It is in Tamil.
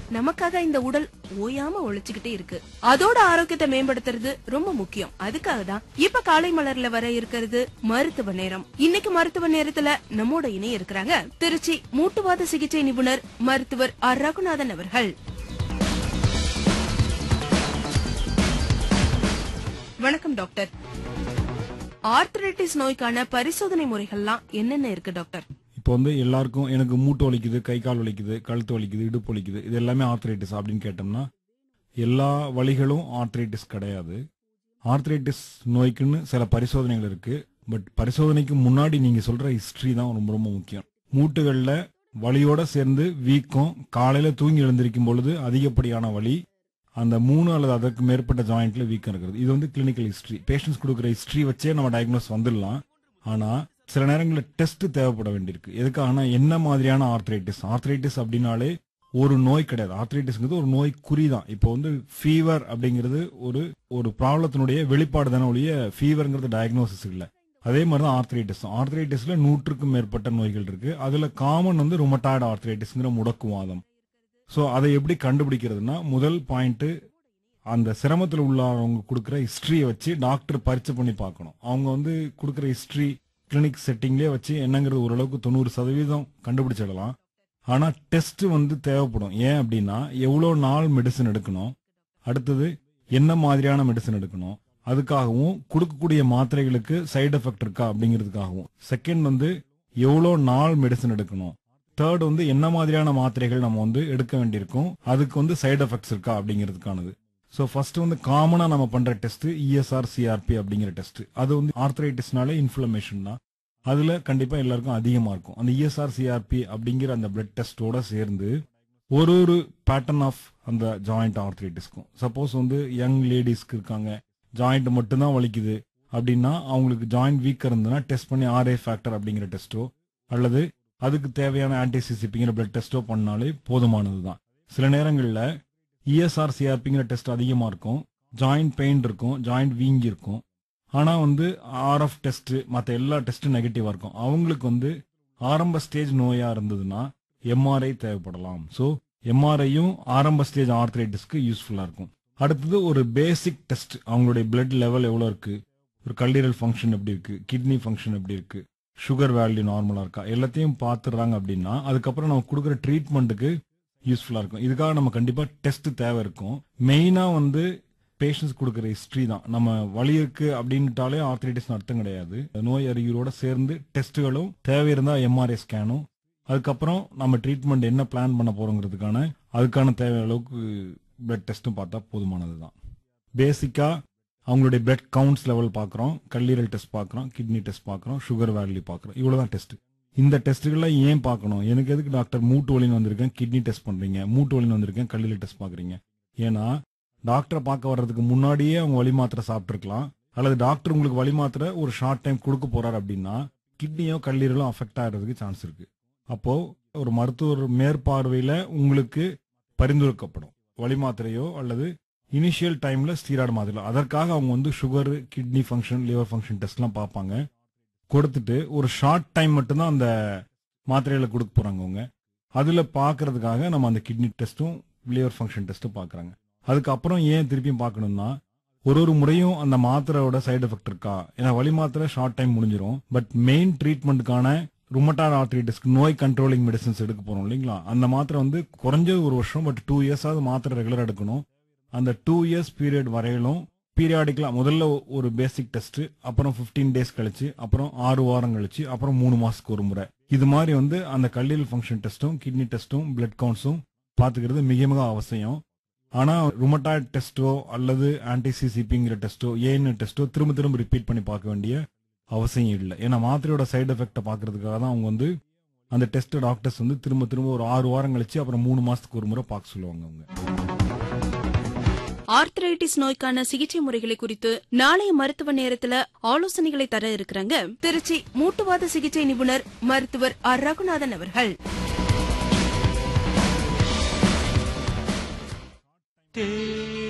நமக்காக இந்த உடல் ஓயாம உழைச்சுக்கிட்டே இருக்கு அதோட ஆரோக்கியத்தை மேம்படுத்துறது ரொம்ப முக்கியம் அதுக்காக தான் இப்ப காலை மலர்ல வர இருக்கிறது மருத்துவ நேரம் இன்னைக்கு மருத்துவ நேரத்துல நம்மோட இணைய இருக்கிறாங்க திருச்சி மூட்டுவாத சிகிச்சை நிபுணர் மருத்துவர் ஆர் ரகுநாதன் அவர்கள் வணக்கம் டாக்டர் ஆர்த்ரைட்டிஸ் நோய்க்கான பரிசோதனை முறைகள்லாம் என்னென்ன இருக்கு டாக்டர் இப்போ வந்து எல்லாருக்கும் எனக்கு மூட்டு வலிக்குது கை கால் வலிக்குது கழுத்து வலிக்குது இடுப்பு வலிக்குது இது எல்லாமே ஆர்த்ரைட்டிஸ் அப்படின்னு கேட்டோம்னா எல்லா வலிகளும் ஆர்த்ரைட்டிஸ் கிடையாது ஆர்த்ரைட்டிஸ் நோய்க்குன்னு சில பரிசோதனைகள் இருக்கு பட் பரிசோதனைக்கு முன்னாடி நீங்க சொல்ற ஹிஸ்டரி தான் ரொம்ப ரொம்ப முக்கியம் மூட்டுகள்ல வலியோட சேர்ந்து வீக்கம் காலையில தூங்கி எழுந்திருக்கும் பொழுது அதிகப்படியான வலி அந்த மூணு அல்லது அதற்கு மேற்பட்ட ஜாயிண்ட்ல வீக்கம் இருக்கிறது இது வந்து கிளினிக்கல் ஹிஸ்டரி பேஷண்ட்ஸ் கொடுக்குற ஹிஸ்டரி வச்சே நம்ம டயக்னோஸ் வந்துடலாம் ஆனா சில நேரங்களில் டெஸ்ட் தேவைப்பட வேண்டியிருக்கு எதுக்காகனா என்ன மாதிரியான ஆர்த்ரைட்டிஸ் ஆர்த்ரைட்டிஸ் அப்படின்னாலே ஒரு நோய் கிடையாது ஆர்த்ரைட்டிஸ்ங்கிறது ஒரு நோய் குறிதான் இப்போ வந்து ஃபீவர் அப்படிங்கிறது ஒரு ஒரு ப்ராப்ளத்தினுடைய வெளிப்பாடு தானே ஒழிய ஃபீவர்ங்கிறது டயக்னோசிஸ் இல்லை அதே மாதிரி தான் ஆர்த்ரைட்டிஸ் ஆர்த்ரைட்டிஸ்ல நூற்றுக்கும் மேற்பட்ட நோய்கள் இருக்கு அதுல காமன் வந்து ருமட்டாய்டு ஆர்த்ரைட்டிஸ்ங்கிற முடக்குவாதம் ஸோ அதை எப்படி கண்டுபிடிக்கிறதுனா முதல் பாயிண்ட் அந்த சிரமத்தில் உள்ளவங்க கொடுக்குற ஹிஸ்டரியை வச்சு டாக்டர் பரிச்சை பண்ணி பார்க்கணும் அவங்க வந்து கொடுக்குற ஹிஸ்டரி கிளினிக் செட்டிங்லேயே வச்சு என்னங்கிறது ஓரளவுக்கு தொண்ணூறு சதவீதம் கண்டுபிடிச்சிடலாம் ஆனால் டெஸ்ட் வந்து தேவைப்படும் ஏன் அப்படின்னா எவ்வளோ நாள் மெடிசன் எடுக்கணும் அடுத்தது என்ன மாதிரியான மெடிசன் எடுக்கணும் அதுக்காகவும் கொடுக்கக்கூடிய மாத்திரைகளுக்கு சைடு எஃபெக்ட் இருக்கா அப்படிங்கிறதுக்காகவும் செகண்ட் வந்து எவ்வளோ நாள் மெடிசன் எடுக்கணும் தேர்ட் வந்து என்ன மாதிரியான மாத்திரைகள் நம்ம வந்து எடுக்க வேண்டியிருக்கும் அதுக்கு வந்து சைடு எஃபெக்ட்ஸ் இருக்கா அப்படிங்கிறதுக்கானது ஸோ ஃபர்ஸ்ட் வந்து காமனாக நம்ம பண்ற டெஸ்ட் இஎஸ்ஆர் சிஆர்பி அப்படிங்கிற டெஸ்ட் அது வந்து ஆர்த்ரைட்டிஸ்னாலே இன்ஃப்ளமேஷன் தான் அதுல கண்டிப்பா எல்லாருக்கும் அதிகமா இருக்கும் அந்த இஎஸ்ஆர் சிஆர்பி அப்படிங்கிற அந்த பிளட் டெஸ்டோட சேர்ந்து ஒரு ஒரு பேட்டர்ன் ஆஃப் அந்த ஜாயிண்ட் ஆர்த்ரைட்டிஸ்க்கும் சப்போஸ் வந்து யங் லேடிஸ்க்கு இருக்காங்க ஜாயிண்ட் மட்டும்தான் வலிக்குது அப்படின்னா அவங்களுக்கு ஜாயிண்ட் வீக் இருந்ததுன்னா டெஸ்ட் பண்ணி ஆர்ஏ ஃபேக்டர் அப்படிங்கிற டெஸ்ட்டோ அல்லது அதுக்கு தேவையான ஆன்டிசிசிபிங்கிற பிளட் டெஸ்ட்டோ பண்ணாலே போதுமானது தான் சில நேரங்களில் இஎஸ்ஆர் சிஆர்பிங்கிற டெஸ்ட் அதிகமாக இருக்கும் ஜாயிண்ட் பெயின் இருக்கும் ஜாயிண்ட் வீங்கி இருக்கும் ஆனால் வந்து ஆர்எஃப் டெஸ்ட் மற்ற எல்லா டெஸ்ட்டும் நெகட்டிவாக இருக்கும் அவங்களுக்கு வந்து ஆரம்ப ஸ்டேஜ் நோயாக இருந்ததுன்னா எம்ஆர்ஐ தேவைப்படலாம் ஸோ எம்ஆர்ஐயும் ஆரம்ப ஸ்டேஜ் ஆர்த்ரைட்டிஸ்க்கு யூஸ்ஃபுல்லாக இருக்கும் அடுத்தது ஒரு பேசிக் டெஸ்ட் அவங்களுடைய பிளட் லெவல் எவ்வளோ இருக்கு ஒரு கல்லீரல் ஃபங்க்ஷன் எப்படி இருக்கு கிட்னி ஃபங்க்ஷன் எப்படி இருக்கு சுகர் வேல்யூ நார்மலா இருக்கா எல்லாத்தையும் பார்த்துடுறாங்க அப்படின்னா அதுக்கப்புறம் நம்ம கொடுக்குற ட்ரீட்மெண்ட்டுக்கு யூஸ்ஃபுல்லா இருக்கும் இதுக்காக நம்ம கண்டிப்பா டெஸ்ட் தேவை இருக்கும் மெயினா வந்து பேஷண்ட்ஸ் கொடுக்குற ஹிஸ்டரி தான் நம்ம வலி இருக்கு அப்படின்ட்டாலே ஆர்த்ரைட்டிஸ் அர்த்தம் கிடையாது நோய் அறிகுறியோட சேர்ந்து டெஸ்ட்டுகளும் தேவை இருந்தா எம்ஆர்ஐ ஸ்கேனும் அதுக்கப்புறம் நம்ம ட்ரீட்மெண்ட் என்ன பிளான் பண்ண போறோங்கிறதுக்கான அதுக்கான தேவை அளவுக்கு பிளட் டெஸ்ட்டும் பார்த்தா போதுமானது தான் பேசிக்கா அவங்களுடைய பிளட் கவுண்ட்ஸ் லெவல் பார்க்குறோம் கல்லீரல் டெஸ்ட் பார்க்குறோம் கிட்னி டெஸ்ட் பார்க்குறோம் சுகர் வேல்யூ பார்க்குறோம் இவ்வளோதான் டெஸ்ட் இந்த டெஸ்ட்டுகள்லாம் ஏன் பார்க்கணும் எனக்கு எதுக்கு டாக்டர் மூட்டு வலின்னு வந்திருக்கேன் கிட்னி டெஸ்ட் பண்ணுறீங்க மூட்டு வலின்னு வந்திருக்கேன் கல்லீரல் டெஸ்ட் பார்க்குறீங்க ஏன்னா டாக்டரை பார்க்க வர்றதுக்கு முன்னாடியே அவங்க வலி மாத்திரை சாப்பிட்ருக்கலாம் அல்லது டாக்டர் உங்களுக்கு வலி மாத்திரை ஒரு ஷார்ட் டைம் கொடுக்க போறாரு அப்படின்னா கிட்னியோ கல்லீரலோ அஃபெக்ட் ஆகிறதுக்கு சான்ஸ் இருக்கு அப்போ ஒரு மருத்துவர் மேற்பார்வையில உங்களுக்கு பரிந்துரைக்கப்படும் வலி மாத்திரையோ அல்லது இனிஷியல் டைம்ல ஸ்டீராய்டு மாத்திரை அதற்காக அவங்க வந்து sugar kidney function liver function டெஸ்ட்லாம் பார்ப்பாங்க கொடுத்துட்டு ஒரு ஷார்ட் டைம் மட்டும்தான் அந்த மாத்திரைகளை கொடுக்க போறாங்க அவங்க அதுல பார்க்கறதுக்காக நம்ம அந்த கிட்னி டெஸ்ட்டும் லிவர் ஃபங்க்ஷன் டெஸ்ட்டும் பார்க்கறாங்க அதுக்கப்புறம் ஏன் திருப்பியும் பார்க்கணும்னா ஒரு ஒரு முறையும் அந்த மாத்திரையோட சைடு எஃபெக்ட் இருக்கா ஏன்னா வலி மாத்திரை ஷார்ட் டைம் முடிஞ்சிரும் பட் மெயின் ட்ரீட்மெண்ட்டுக்கான ருமட்டாய்டு ஆர்த்ரைட்டிஸ்க்கு நோய் கண்ட்ரோலிங் மெடிசன்ஸ் எடுக்க போறோம் இல்லைங்களா அந்த மாத்திரை வந்து குறைஞ்சது ஒரு வருஷம் பட் டூ இயர்ஸாவது மாத்திரை ரெகுலர் எடுக்கணும் அந்த டூ இயர்ஸ் பீரியட் வரையிலும் பீரியாடிக்கலா முதல்ல ஒரு பேசிக் டெஸ்ட் அப்புறம் 15 டேஸ் கழிச்சு அப்புறம் ஆறு வாரம் கழிச்சு அப்புறம் மூணு மாசத்துக்கு ஒரு முறை இது மாதிரி வந்து அந்த கல்லீரல் ஃபங்க்ஷன் டெஸ்ட்டும் கிட்னி டெஸ்ட்டும் பிளட் கவுண்ட்ஸும் பாத்துக்கிறது மிக மிக அவசியம் ஆனா ருமட்டாய்டு டெஸ்ட்டோ அல்லது ஆன்டிசிசிபிங்கிற டெஸ்ட்டோ ஏன்னு டெஸ்ட்டோ திரும்ப திரும்ப ரிப்பீட் பண்ணி பார்க்க வேண்டிய அவசியம் இல்லை ஏன்னா மாத்திரையோட சைடு எஃபெக்ட்டை பார்க்கறதுக்காக தான் அவங்க வந்து அந்த டெஸ்ட் டாக்டர்ஸ் வந்து திரும்ப திரும்ப ஒரு ஆறு வாரம் கழிச்சு அப்புறம் மூணு மாசத்துக்கு ஒரு முறை பார்க்க சொல்லுவாங்க அவங்க ஆர்த்ரைட்டிஸ் நோய்க்கான சிகிச்சை முறைகளை குறித்து நாளைய மருத்துவ நேரத்துல ஆலோசனைகளை தர இருக்கிறாங்க திருச்சி மூட்டுவாத சிகிச்சை நிபுணர் மருத்துவர் ஆர் ரகுநாதன் அவர்கள் தே